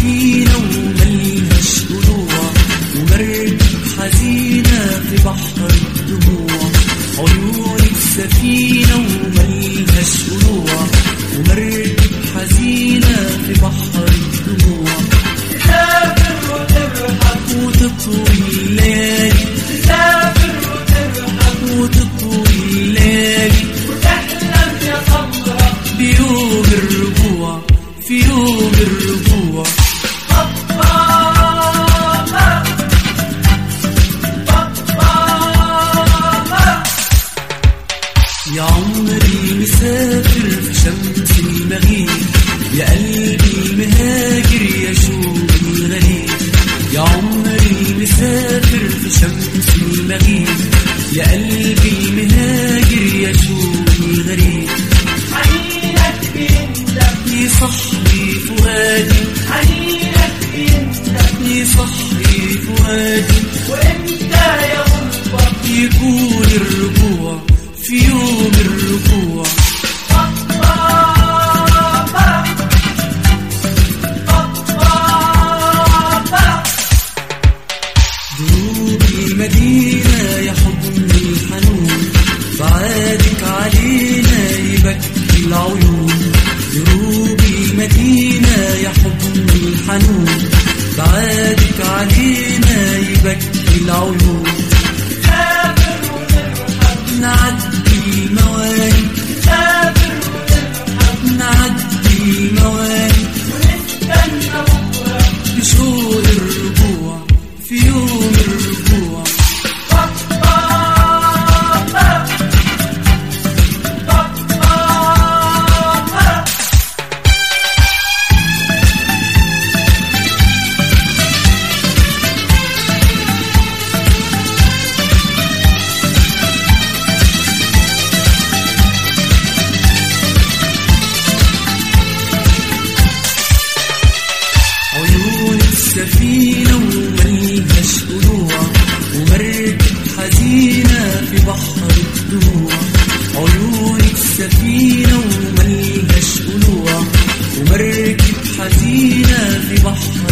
السفينة وملهاش طلوع ومركب حزينة في بحر الدموع عيون السفينة وملهاش طلوع ومركب حزينة في بحر الدموع تسافر وترحل وتطوي الليالي تسافر وترحل وتطوي الليالي وتحلم يا صبرا بيوم الرجوع في يوم الرجوع بطالة بطالة يا عمري مسافر في شمس المغيب يا قلبي مهاجر يا شوق الغريب يا عمري مسافر في شمس المغيب يا قلبي مهاجر يا شوق الغريب حنينك بيندم يصحي فؤادي حنينك بيندم يصحي فؤادي وانت يا غربة يكون الرجوع في يوم الرجوع بطالة بطالة دروب المدينة يا حضن الحنون بعادك علينا يبكي العيون دروب المدينة يا حضن الحنون بعادك علينا يبكي العيون تسافر وترحل نعدي المواني تسافر وترحل نعدي المواني ونستنى بكرة بشوق الرجوع في يوم الرجوع بطالة بطالة عيون السفينة وملهاش طلوع ومركب حزينة في بحر الدموع عيون السفينة وملهاش طلوع ومركب حزينة في بحر